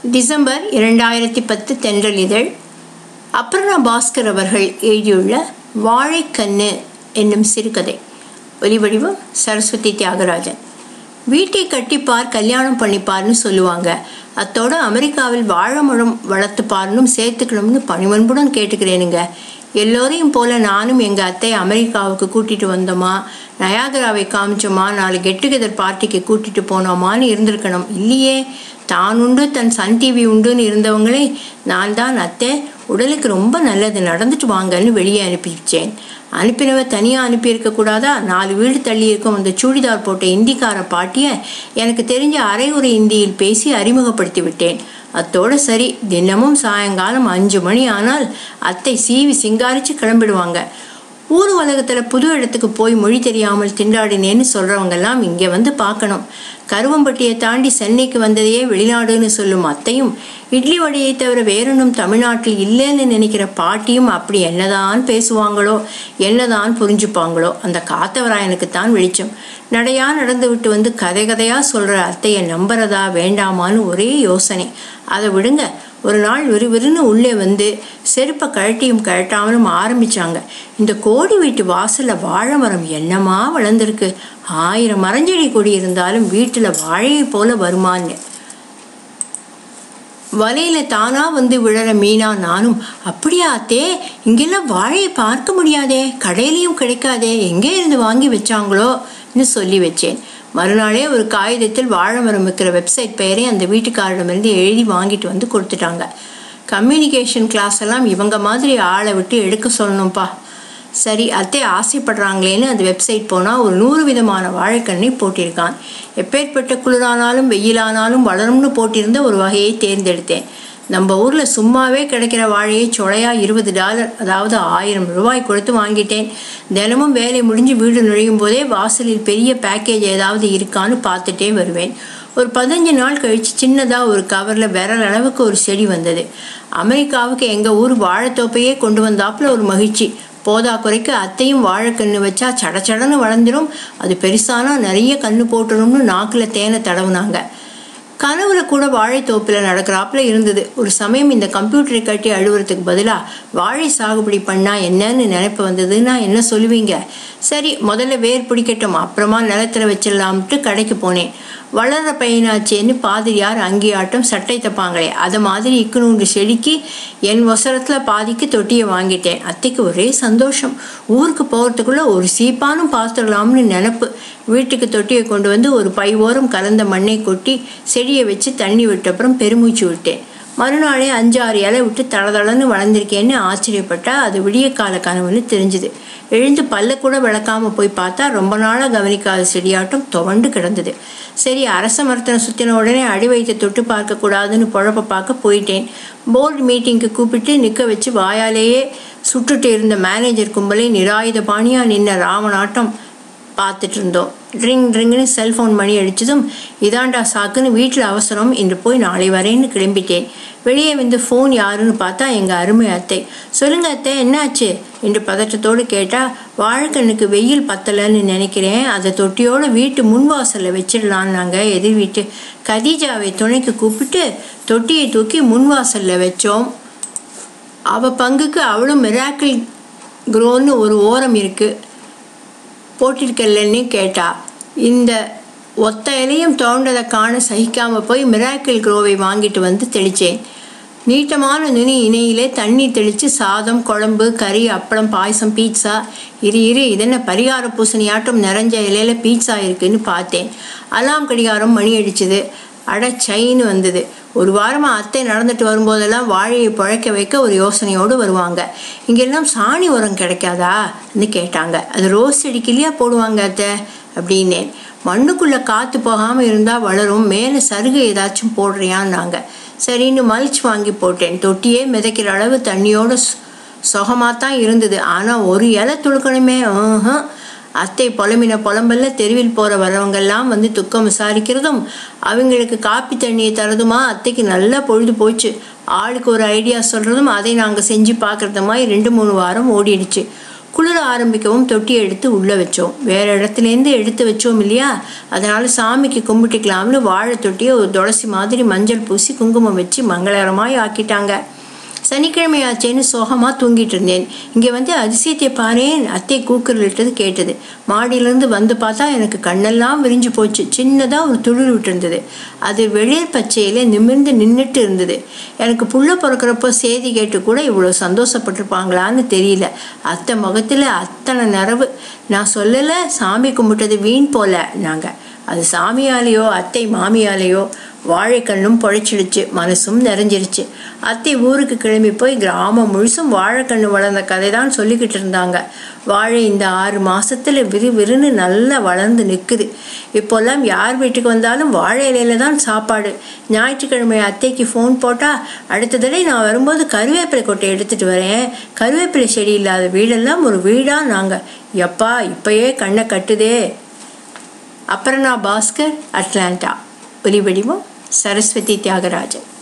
December இரண்டாயிரத்தி பத்து தென்றல் இதழ் அப்ரணா பாஸ்கர் அவர்கள் எழுதியுள்ள வாழைக்கண்ணு என்னும் சிறுகதை ஒலிவடிவம் சரஸ்வதி தியாகராஜன் வீட்டை கட்டிப்பார் கல்யாணம் பண்ணிப்பார்னு சொல்லுவாங்க அத்தோட அமெரிக்காவில் வாழை மரம் வளர்த்துப்பார்னும் சேர்த்துக்கணும்னு பணிவன்புடன் கேட்டுக்கிறேனுங்க எல்லோரையும் போல நானும் எங்கள் அத்தை அமெரிக்காவுக்கு கூட்டிட்டு வந்தோமா நயாகராவை காமிச்சோமா நாலு கெட் டுகெதர் பார்ட்டிக்கு கூட்டிட்டு போனோமான்னு இருந்திருக்கணும் இல்லையே தான் உண்டு தன் சன் டிவி உண்டுன்னு இருந்தவங்களே நான் தான் அத்தை உடலுக்கு ரொம்ப நல்லது நடந்துட்டு வாங்கன்னு வெளியே அனுப்பி வச்சேன் அனுப்பினவ தனியாக அனுப்பியிருக்க கூடாதா நாலு வீடு தள்ளி இருக்கும் அந்த சூடிதார் போட்ட இந்திக்கார பாட்டியை எனக்கு தெரிஞ்ச அரைகுறை இந்தியில் பேசி அறிமுகப்படுத்தி விட்டேன் அத்தோட சரி தினமும் சாயங்காலம் அஞ்சு மணி ஆனால் அத்தை சீவி சிங்காரிச்சு கிளம்பிடுவாங்க ஊர் உலகத்தில் புது இடத்துக்கு போய் மொழி தெரியாமல் திண்டாடினேன்னு சொல்கிறவங்கெல்லாம் இங்கே வந்து பார்க்கணும் கருவம்பட்டியை தாண்டி சென்னைக்கு வந்ததையே வெளிநாடுன்னு சொல்லும் அத்தையும் இட்லி வடையை தவிர வேறொன்றும் தமிழ்நாட்டில் இல்லைன்னு நினைக்கிற பாட்டியும் அப்படி என்னதான் பேசுவாங்களோ என்னதான் புரிஞ்சுப்பாங்களோ அந்த காத்தவராயனுக்கு தான் வெளிச்சம் நடையா நடந்து விட்டு வந்து கதை கதையா சொல்ற அத்தையை நம்புறதா வேண்டாமான்னு ஒரே யோசனை அதை விடுங்க ஒரு நாள் விறுவிறுன்னு உள்ளே வந்து செருப்பை கழட்டியும் கழட்டாமலும் ஆரம்பிச்சாங்க இந்த கோடி வீட்டு வாசல்ல வாழை மரம் என்னமா வளர்ந்துருக்கு ஆயிரம் மரஞ்செடி கொடி இருந்தாலும் வீட்டுல வாழையை போல வருமான்னு வலையில தானா வந்து விழற மீனா நானும் அப்படியா அத்தே இங்கெல்லாம் வாழையை பார்க்க முடியாதே கடையிலையும் கிடைக்காதே எங்கே இருந்து வாங்கி வச்சாங்களோன்னு சொல்லி வச்சேன் மறுநாளே ஒரு காகிதத்தில் வாழை மரம் விற்கிற வெப்சைட் பெயரை அந்த வீட்டுக்காரிடமிருந்து எழுதி வாங்கிட்டு வந்து கொடுத்துட்டாங்க கம்யூனிகேஷன் கிளாஸ் எல்லாம் இவங்க மாதிரி ஆளை விட்டு எடுக்க சொல்லணும்ப்பா சரி அத்தை ஆசைப்படுறாங்களேன்னு அந்த வெப்சைட் போனால் ஒரு நூறு விதமான வாழைக்கண்ணை போட்டிருக்கான் எப்பேற்பட்ட குளிரானாலும் வெயிலானாலும் வளரும்னு போட்டிருந்த ஒரு வகையை தேர்ந்தெடுத்தேன் நம்ம ஊரில் சும்மாவே கிடைக்கிற வாழையை சொலையா இருபது டாலர் அதாவது ஆயிரம் ரூபாய் கொடுத்து வாங்கிட்டேன் தினமும் வேலை முடிஞ்சு வீடு நுழையும் போதே வாசலில் பெரிய பேக்கேஜ் ஏதாவது இருக்கான்னு பார்த்துட்டே வருவேன் ஒரு பதினஞ்சு நாள் கழிச்சு சின்னதாக ஒரு கவரில் விரல் அளவுக்கு ஒரு செடி வந்தது அமெரிக்காவுக்கு எங்கள் ஊர் வாழைத்தோப்பையே கொண்டு வந்தாப்புல ஒரு மகிழ்ச்சி போதா குறைக்கு அத்தையும் வாழைக்கண்ணு வச்சா சடச்சடன்னு வளர்ந்துடும் அது பெருசானா நிறைய கண்ணு போட்டுரும்னு நாக்கில் தேனை தடவுனாங்க கனவுல கூட வாழைத்தோப்பில் நடக்கிறாப்புல இருந்தது ஒரு சமயம் இந்த கம்ப்யூட்டரை கட்டி அழுவுறதுக்கு பதிலாக வாழை சாகுபடி பண்ணா என்னன்னு நினைப்பு வந்ததுன்னா என்ன சொல்லுவீங்க சரி முதல்ல வேர் பிடிக்கட்டும் அப்புறமா நிலத்துல வச்சிடலாம்ட்டு கடைக்கு போனேன் வளர்ற பையனாச்சேன்னு பாதிரியார் அங்கேயாட்டம் சட்டை தப்பாங்களே அதை மாதிரி இக்குனூண்டு செடிக்கு என் ஒசரத்தில் பாதிக்கு தொட்டியை வாங்கிட்டேன் அத்தைக்கு ஒரே சந்தோஷம் ஊருக்கு போகிறதுக்குள்ளே ஒரு சீப்பானும் பார்த்துடலாம்னு நினப்பு வீட்டுக்கு தொட்டியை கொண்டு வந்து ஒரு பை ஓரம் கலந்த மண்ணை கொட்டி செடியை வச்சு தண்ணி விட்டப்புறம் பெருமூச்சு விட்டேன் மறுநாளே அஞ்சாறு இலை விட்டு தளதளன்னு வளர்ந்துருக்கேன்னு ஆச்சரியப்பட்டா அது விடிய கால கனவுன்னு தெரிஞ்சுது எழுந்து பல்ல கூட விளக்காம போய் பார்த்தா ரொம்ப நாளாக கவனிக்காத செடியாட்டம் துவண்டு கிடந்தது சரி அரச மரத்தனை சுற்றின உடனே அடி வைத்து தொட்டு பார்க்க கூடாதுன்னு குழப்ப பார்க்க போயிட்டேன் போர்டு மீட்டிங்க்கு கூப்பிட்டு நிற்க வச்சு வாயாலேயே சுட்டுட்டு இருந்த மேனேஜர் கும்பலை நிராயுத பாணியாக நின்ன ராமநாட்டம் பார்த்துட்டு இருந்தோம் ட்ரிங் ட்ரிங்னு செல்ஃபோன் மணி அடித்ததும் இதாண்டா சாக்குன்னு வீட்டில் அவசரம் இன்று போய் நாளை வரேன்னு கிளம்பிட்டேன் வெளியே வந்து ஃபோன் யாருன்னு பார்த்தா எங்கள் அருமை அத்தை சொல்லுங்க அத்தை என்னாச்சு என்று பதற்றத்தோடு கேட்டால் வாழைக்கண்ணுக்கு வெயில் பத்தலைன்னு நினைக்கிறேன் அதை தொட்டியோட வீட்டு முன்வாசலில் வச்சிடலான்னு நாங்கள் எதிர் வீட்டு கதீஜாவை துணைக்கு கூப்பிட்டு தொட்டியை தூக்கி முன்வாசலில் வச்சோம் அவள் பங்குக்கு அவளும் மிராக்கிள் க்ரோன்னு ஒரு ஓரம் இருக்குது போட்டிருக்கலன்னு கேட்டா இந்த ஒத்த இலையும் தோண்டதை காண சகிக்காம போய் மிராக்கிள் குரோவை வாங்கிட்டு வந்து தெளித்தேன் நீட்டமான நுனி இணையிலே தண்ணி தெளித்து சாதம் குழம்பு கறி அப்பளம் பாயசம் பீட்சா இரு இரு இதென்ன பரிகார பூசணியாட்டம் நிறைஞ்ச இலையில பீட்சா இருக்குன்னு பார்த்தேன் அலாம் கடிகாரம் மணி அடிச்சுது அட சைன்னு வந்தது ஒரு வாரமாக அத்தை நடந்துட்டு வரும்போதெல்லாம் வாழையை பழைக்க வைக்க ஒரு யோசனையோடு வருவாங்க இங்கெல்லாம் சாணி உரம் கிடைக்காதான்னு கேட்டாங்க அது ரோஸ் செடிக்கு இல்லையா போடுவாங்க அத்தை அப்படின்னேன் மண்ணுக்குள்ளே காற்று போகாமல் இருந்தால் வளரும் மேலே சருகு ஏதாச்சும் போடுறியான்னாங்க சரின்னு மல்ச் வாங்கி போட்டேன் தொட்டியே மிதைக்கிற அளவு தண்ணியோட சுகமாக தான் இருந்தது ஆனால் ஒரு இலை துளுக்கணுமே ஆஹ் அத்தை புலம்பின புலம்பல்ல தெருவில் போகிற வரவங்கெல்லாம் வந்து துக்கம் விசாரிக்கிறதும் அவங்களுக்கு காப்பி தண்ணியை தரதுமா அத்தைக்கு நல்லா பொழுது போச்சு ஆளுக்கு ஒரு ஐடியா சொல்கிறதும் அதை நாங்கள் செஞ்சு பார்க்குறது மாதிரி ரெண்டு மூணு வாரம் ஓடிடுச்சு குளிர ஆரம்பிக்கவும் தொட்டி எடுத்து உள்ளே வச்சோம் வேற இடத்துலேருந்து எடுத்து வச்சோம் இல்லையா அதனால சாமிக்கு கும்பிட்டுக்கலாம்னு வாழை தொட்டியை ஒரு துளசி மாதிரி மஞ்சள் பூசி குங்குமம் வச்சு மங்களகரமாய் ஆக்கிட்டாங்க சனிக்கிழமை ஆச்சேன்னு சோகமாக தூங்கிட்டு இருந்தேன் இங்கே வந்து அதிசயத்தை பாரேன் அத்தை கூக்குரலிட்டது கேட்டது மாடியிலேருந்து வந்து பார்த்தா எனக்கு கண்ணெல்லாம் விரிஞ்சு போச்சு சின்னதாக ஒரு துளிர் விட்டுருந்தது அது வெளிர் பச்சையில் நிமிர்ந்து நின்றுட்டு இருந்தது எனக்கு புள்ள பிறக்கிறப்போ செய்தி கேட்டு கூட இவ்வளோ சந்தோஷப்பட்டிருப்பாங்களான்னு தெரியல அத்தை முகத்தில் அத்தனை நிறவு நான் சொல்லலை சாமி கும்பிட்டது வீண் போல நாங்கள் அது சாமியாலேயோ அத்தை மாமியாலேயோ வாழைக்கண்ணும் பொழைச்சிடுச்சு மனசும் நிறைஞ்சிருச்சு அத்தை ஊருக்கு கிளம்பி போய் கிராமம் முழுசும் வாழைக்கண்ணு வளர்ந்த கதை தான் சொல்லிக்கிட்டு இருந்தாங்க வாழை இந்த ஆறு மாசத்துல விறு விறுன்னு நல்லா வளர்ந்து நிற்குது இப்போல்லாம் யார் வீட்டுக்கு வந்தாலும் வாழை இலையில தான் சாப்பாடு ஞாயிற்றுக்கிழமை அத்தைக்கு ஃபோன் போட்டால் அடுத்த தடவை நான் வரும்போது கருவேப்பிலை கொட்டை எடுத்துட்டு வரேன் கருவேப்பிலை செடி இல்லாத வீடெல்லாம் ஒரு வீடா நாங்கள் எப்பா இப்பயே கண்ணை கட்டுதே அபர்ணா பாஸ்கர் அட்லாண்டா ஒலிவடிவம் சரஸ்வதி தியாகராஜன்